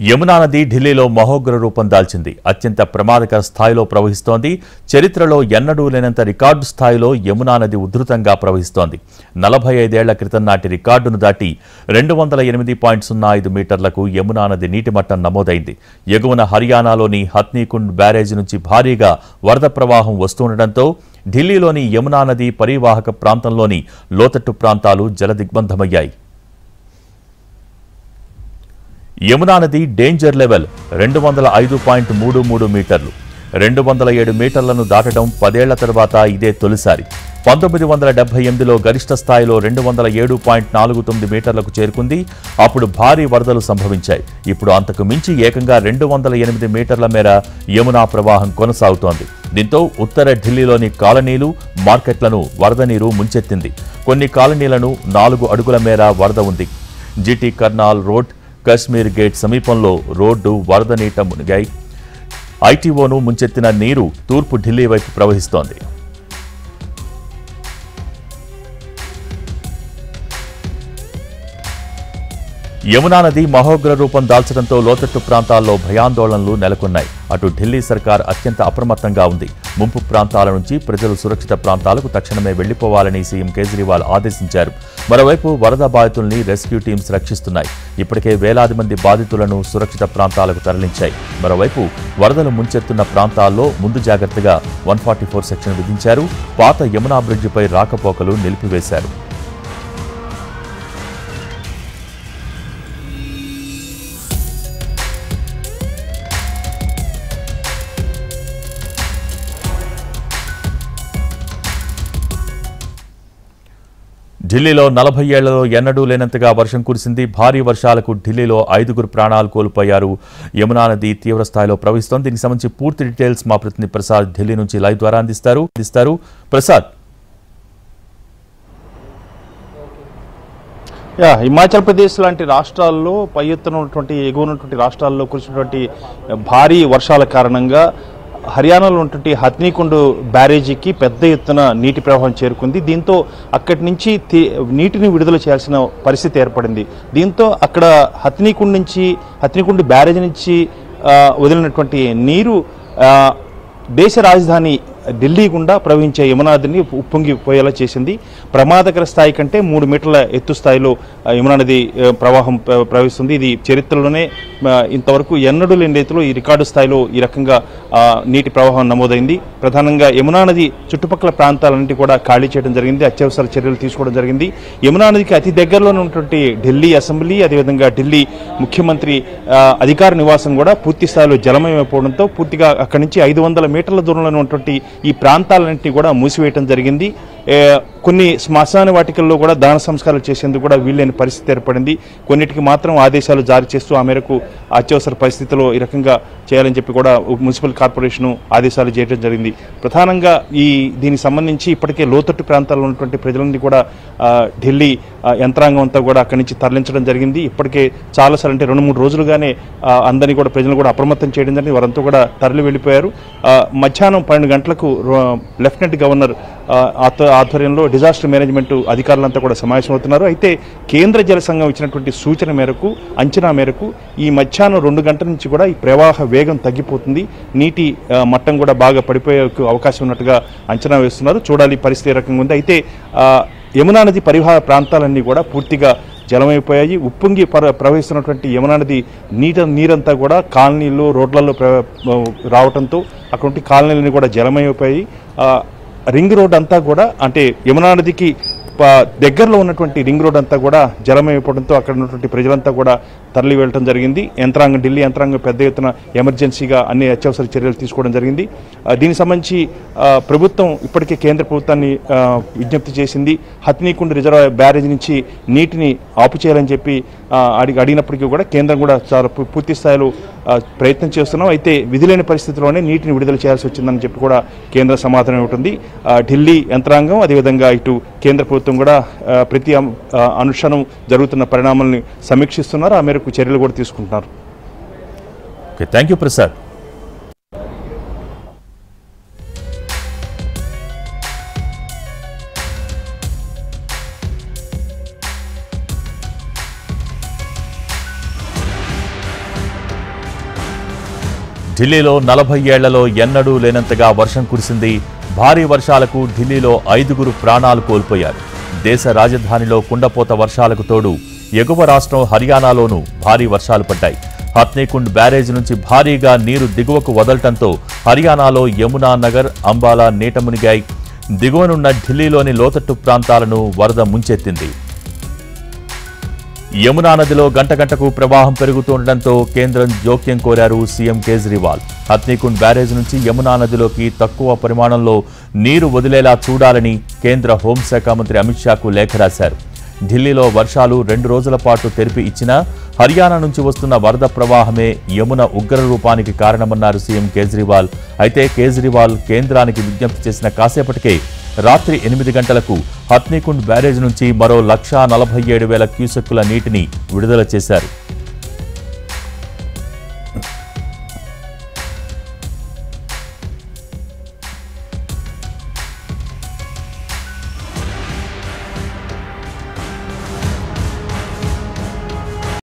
యమునా నది ఢిల్లీలో మహోగ్ర రూపం దాల్చింది అత్యంత ప్రమాదకర స్థాయిలో ప్రవహిస్తోంది చరిత్రలో ఎన్నడూ లేనంత రికార్డు స్థాయిలో యమునా నది ఉధృతంగా ప్రవహిస్తోంది నలభై ఐదేళ్ల క్రితం నాటి రికార్డును దాటి రెండు వందల ఎనిమిది పాయింట్ సున్నా ఐదు మీటర్లకు యమునా నది నీటి మట్టం నమోదైంది ఎగువన హర్యానాలోని హత్నీకుండ్ బ్యారేజీ నుంచి భారీగా వరద ప్రవాహం వస్తుండటంతో ఢిల్లీలోని యమునా నది పరివాహక ప్రాంతంలోని లోతట్టు ప్రాంతాలు జలదిగ్బంధమయ్యాయి యమునా నది డేంజర్ లెవెల్ రెండు వందల ఐదు పాయింట్ మూడు మూడు మీటర్లు రెండు వందల ఏడు మీటర్లను దాటడం పదేళ్ల తర్వాత ఇదే తొలిసారి పంతొమ్మిది వందల డెబ్బై ఎనిమిదిలో గరిష్ట స్థాయిలో రెండు వందల ఏడు పాయింట్ నాలుగు తొమ్మిది మీటర్లకు చేరుకుంది అప్పుడు భారీ వరదలు సంభవించాయి ఇప్పుడు అంతకు మించి ఏకంగా రెండు వందల ఎనిమిది మీటర్ల మేర యమునా ప్రవాహం కొనసాగుతోంది దీంతో ఉత్తర ఢిల్లీలోని కాలనీలు మార్కెట్లను వరద నీరు ముంచెత్తింది కొన్ని కాలనీలను నాలుగు అడుగుల మేర వరద ఉంది జిటి కర్నాల్ రోడ్ కశ్మీర్ గేట్ సమీపంలో రోడ్డు వరద నీట మునిగాయి ఐటీఓను ముంచెత్తిన నీరు తూర్పు ఢిల్లీ వైపు ప్రవహిస్తోంది యమునా నది మహోగ్ర రూపం దాల్చడంతో లోతట్టు ప్రాంతాల్లో భయాందోళనలు నెలకొన్నాయి అటు ఢిల్లీ సర్కార్ అత్యంత అప్రమత్తంగా ఉంది ముంపు ప్రాంతాల నుంచి ప్రజలు సురక్షిత ప్రాంతాలకు తక్షణమే వెళ్లిపోవాలని సీఎం కేజ్రీవాల్ ఆదేశించారు మరోవైపు వరద బాధితుల్ని రెస్క్యూ టీమ్స్ రక్షిస్తున్నాయి ఇప్పటికే వేలాది మంది బాధితులను సురక్షిత ప్రాంతాలకు తరలించాయి మరోవైపు వరదలు ముంచెత్తున్న ప్రాంతాల్లో ముందు జాగ్రత్తగా వన్ సెక్షన్ విధించారు పాత యమునా బ్రిడ్జిపై రాకపోకలు నిలిపివేశారు ఢిల్లీలో నలభై ఏళ్లలో ఎన్నడూ లేనంతగా వర్షం కురిసింది భారీ వర్షాలకు ఢిల్లీలో ఐదుగురు ప్రాణాలు కోల్పోయారు యమునా నది తీవ్ర స్థాయిలో ప్రవహిస్తోంది దీనికి సంబంధించి పూర్తి డీటెయిల్స్ మా ప్రతినిధి ప్రసాద్ ఢిల్లీ నుంచి లైవ్ ద్వారా అందిస్తారు అందిస్తారు ప్రసాద్ యా హిమాచల్ ప్రదేశ్ లాంటి రాష్ట్రాల్లో పై ఎత్తున ఉన్నటువంటి ఎగువ ఉన్నటువంటి రాష్ట్రాల్లో కురిసినటువంటి భారీ వర్షాల కారణంగా హర్యానాలో ఉన్నటువంటి హత్నీకుండ్ బ్యారేజీకి పెద్ద ఎత్తున నీటి ప్రవాహం చేరుకుంది దీంతో అక్కడి నుంచి తి- నీటిని విడుదల చేయాల్సిన పరిస్థితి ఏర్పడింది దీంతో అక్కడ హత్నీకుండ్ నుంచి హత్నీకుండ్ బ్యారేజీ నుంచి ఆ, వదిలినటువంటి నీరు ఆ, దేశ రాజధాని ఢిల్లీ గుండా ప్రవహించే యమునా నదిని ఉప్పొంగిపోయేలా చేసింది ప్రమాదకర స్థాయి కంటే మూడు మీటర్ల ఎత్తు స్థాయిలో ఆ, యమునా నది ఆ, ప్రవాహం ప్ర- ప్రవహిస్తుంది ఇది చరిత్రలోనే ఆ, ఇంతవరకు ఎన్నడూ లేని రీతిలో ఈ రికార్డు స్థాయిలో ఈ రకంగా ఆ, నీటి ప్రవాహం నమోదైంది ప్రధానంగా యమునా నది చుట్టుపక్కల ప్రాంతాలన్నింటి కూడా ఖాళీ చేయడం జరిగింది అత్యవసర చర్యలు తీసుకోవడం జరిగింది యమునా నదికి అతి దగ్గరలో ఉన్నటువంటి ఢిల్లీ అసెంబ్లీ అదేవిధంగా ఢిల్లీ ముఖ్యమంత్రి ఆ, అధికార నివాసం కూడా పూర్తి స్థాయిలో జలమయమైపోవడంతో పూర్తిగా అక్కడి నుంచి ఐదు వందల మీటర్ల దూరంలో ఉన్నటువంటి ఈ ప్రాంతాలన్నింటినీ కూడా మూసివేయడం జరిగింది ఏ, కొన్ని శ్మశాన వాటికల్లో కూడా దాన సంస్కారాలు చేసేందుకు కూడా వీల్లేని పరిస్థితి ఏర్పడింది కొన్నిటికి మాత్రం ఆదేశాలు జారీ చేస్తూ ఆ మేరకు అత్యవసర పరిస్థితిలో ఈ రకంగా చేయాలని చెప్పి కూడా మున్సిపల్ కార్పొరేషన్ ఆదేశాలు చేయడం జరిగింది ప్రధానంగా ఈ దీనికి సంబంధించి ఇప్పటికే లోతట్టు ప్రాంతాల్లో ఉన్నటువంటి ప్రజలని కూడా ఆ, ఢిల్లీ ఆ, యంత్రాంగం అంతా కూడా అక్కడి నుంచి తరలించడం జరిగింది ఇప్పటికే చాలాసార్లు అంటే రెండు మూడు రోజులుగానే ఆ, అందరినీ కూడా ప్రజలను కూడా అప్రమత్తం చేయడం జరిగింది వారంతా కూడా తరలి వెళ్ళిపోయారు ఆ, మధ్యాహ్నం పన్నెండు గంటలకు రో- లెఫ్టినెంట్ గవర్నర్ ఆ, ఆధ్వ- ఆధ్వర్యంలో డిజాస్టర్ మేనేజ్మెంట్ అధికారులంతా కూడా సమావేశమవుతున్నారు అయితే కేంద్ర జల సంఘం ఇచ్చినటువంటి సూచన మేరకు అంచనా మేరకు ఈ మధ్యాహ్నం రెండు గంటల నుంచి కూడా ఈ ప్రవాహ వేగం తగ్గిపోతుంది నీటి ఆ, మట్టం కూడా బాగా పడిపోయే అవకాశం ఉన్నట్టుగా అంచనా వేస్తున్నారు చూడాలి పరిస్థితి ఏ రకంగా ఉంది అయితే ఆ, యమునా నది పరివాహ ప్రాంతాలన్నీ కూడా పూర్తిగా జలమైపోయాయి ఉప్పొంగి ప్ర ప్రవహిస్తున్నటువంటి యమునా నది నీట నీరంతా కూడా కాలనీల్లో రోడ్లలో ప్ర రావడంతో అటువంటి కాలనీలన్నీ కూడా జలమైపోయాయి ఆ, రింగ్ రోడ్ అంతా కూడా అంటే యమునా నదికి ప- దగ్గరలో ఉన్నటువంటి రింగ్ రోడ్ అంతా కూడా జలమైపోవడంతో అక్కడ ఉన్నటువంటి ప్రజలంతా కూడా తరలి వెళ్ళడం జరిగింది యంత్రాంగం ఢిల్లీ యంత్రాంగం పెద్ద ఎత్తున ఎమర్జెన్సీగా అన్ని అత్యవసర చర్యలు తీసుకోవడం జరిగింది ఆ, దీనికి సంబంధించి ఆ, ప్రభుత్వం ఇప్పటికే కేంద్ర ప్రభుత్వాన్ని ఆ, విజ్ఞప్తి చేసింది హత్నీకుండ్ రిజర్వ్ బ్యారేజ్ నుంచి నీటిని ఆపు చేయాలని చెప్పి ఆ, అడిగి అడిగినప్పటికీ కూడా కేంద్రం కూడా చాలా పూ- పూర్తి స్థాయిలో ఆ, ప్రయత్నం చేస్తున్నాం అయితే విధిలేని పరిస్థితిలోనే నీటిని విడుదల చేయాల్సి వచ్చిందని చెప్పి కూడా కేంద్ర సమాధానం ఉంటుంది ఆ, ఢిల్లీ యంత్రాంగం అదేవిధంగా ఇటు కేంద్ర ప్రభుత్వం కూడా ఆ, ప్రతి అం- ఆ, అనుక్షణం జరుగుతున్న పరిణామాలను సమీక్షిస్తున్నారు ఆ మేరకు చర్యలు కూడా తీసుకుంటున్నారు ఓకే థ్యాంక్ యూ ప్రసాద్ ఢిల్లీలో నలభై ఏళ్లలో ఎన్నడూ లేనంతగా వర్షం కురిసింది భారీ వర్షాలకు ఢిల్లీలో ఐదుగురు ప్రాణాలు కోల్పోయారు దేశ రాజధానిలో కుండపోత వర్షాలకు తోడు ఎగువ రాష్ట్రం హర్యానాలోనూ భారీ వర్షాలు పడ్డాయి హత్నీకుండ్ బ్యారేజ్ నుంచి భారీగా నీరు దిగువకు వదలటంతో హర్యానాలో యమునా నగర్ అంబాలా నీట మునిగాయి దిగువనున్న ఢిల్లీలోని లోతట్టు ప్రాంతాలను వరద ముంచెత్తింది యమునా నదిలో గంట గంటకు ప్రవాహం పెరుగుతుండటంతో కేంద్రం జోక్యం కోరారు సీఎం కేజ్రీవాల్ హత్నీకుండ్ బ్యారేజ్ నుంచి యమునా నదిలోకి తక్కువ పరిమాణంలో నీరు వదిలేలా చూడాలని కేంద్ర హోంశాఖ మంత్రి అమిత్ షాకు లేఖ రాశారు ఢిల్లీలో వర్షాలు రెండు రోజుల పాటు తెరిపి ఇచ్చినా హర్యానా నుంచి వస్తున్న వరద ప్రవాహమే యమున ఉగ్ర రూపానికి కారణమన్నారు సీఎం కేజ్రీవాల్ అయితే కేజ్రీవాల్ కేంద్రానికి విజ్ఞప్తి చేసిన కాసేపటికే రాత్రి ఎనిమిది గంటలకు హత్నీకుండ్ బ్యారేజ్ నుంచి మరో లక్షా నలభై ఏడు వేల క్యూసెక్కుల నీటిని విడుదల చేశారు